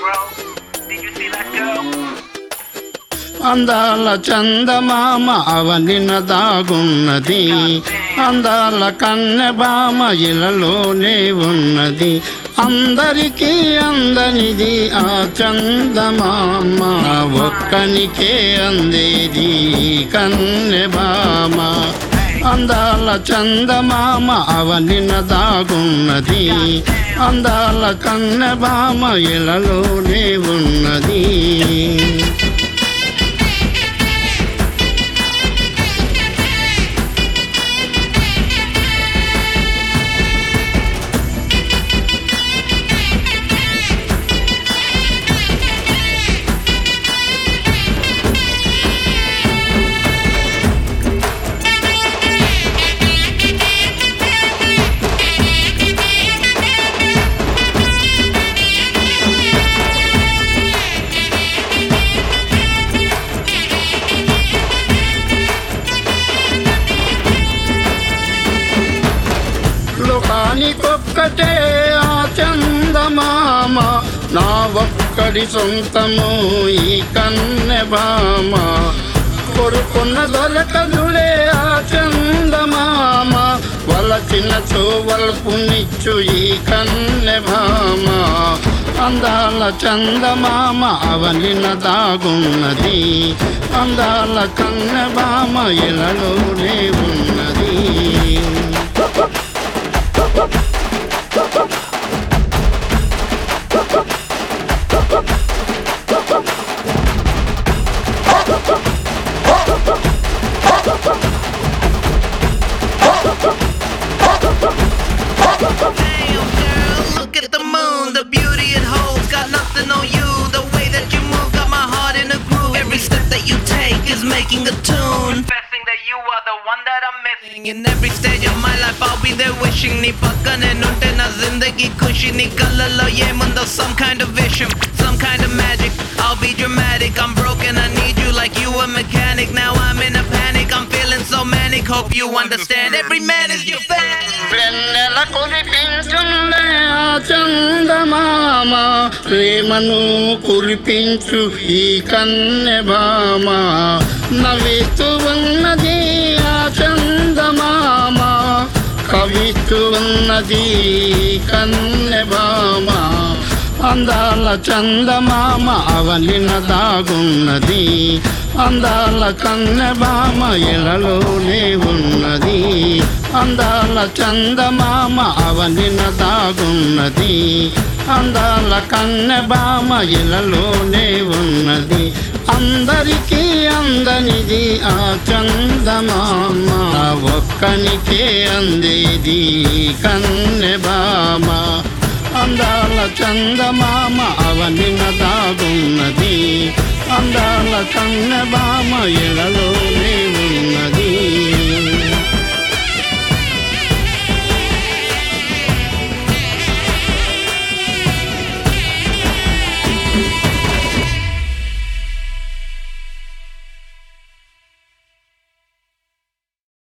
bro. Did you see that girl? అందాల చందమామ అవనిన దాగున్నది అందాల కన్నెబామ ఇలలోనే ఉన్నది అందరికీ అందనిది ఆ చందమామ ఒక్కనికే అందేది కన్నెబామ అందాల చందమామ అవనిన దాగున్నది అందాల కన్నెబామ ఇలలోనే ఉన్నది లోకానికొక్కటే ఆ చందమామ నా ఒక్కడి సొంతము ఈ కన్నెబామ కొడుకున్న దొరకదులే ఆ చందమామ వలచిన చూవల్పునిచ్చు ఈ కన్నెబామ అందాల చందమామ అవనిన దాగున్నది అందాల కన్నెబామ ఇలలోనే ఉన్నది Damn, girl, look at the moon. The beauty it holds got nothing on you. The way that you move got my heart in a groove. Every step that you take is making a tune. Confessing that you are the one that I'm missing. In every stage of my life, I'll be there wishing నీ పక్కనే నుంటే నా జిందగీ ఖుషి నీ కళ్ళల్లో ఏముందో some kind of vision, some kind of magic. I'll be dramatic. I'm broken. I need you like you a mechanic. Now I'm in a panic. I'm feeling so manic. Hope you understand. Every man is your fan. వెన్నెల కురిపించుండే ఆ చందమామ ప్రేమను కురిపించు ఈ కన్నెబామ నవ్వుతూ ఉన్నది ఆ చందమామ కవిస్తూ ఉన్నది కన్నెబామ అందాల చందమామ అవలిన దాగున్నది అందాల కన్నెబామ ఇలలోనే ఉన్నది అందాల చందమామ అవనిన దాగున్నది అందాల కన్నెబామ ఇలలోనే ఉన్నది అందరికీ అందనిది ఆ చందమామ ఒక్కనికే అందేది కన్నెబామ అందాల చందమామ అవనిన దాగున్నది అందాల కన్నెబామ ఇలలోనే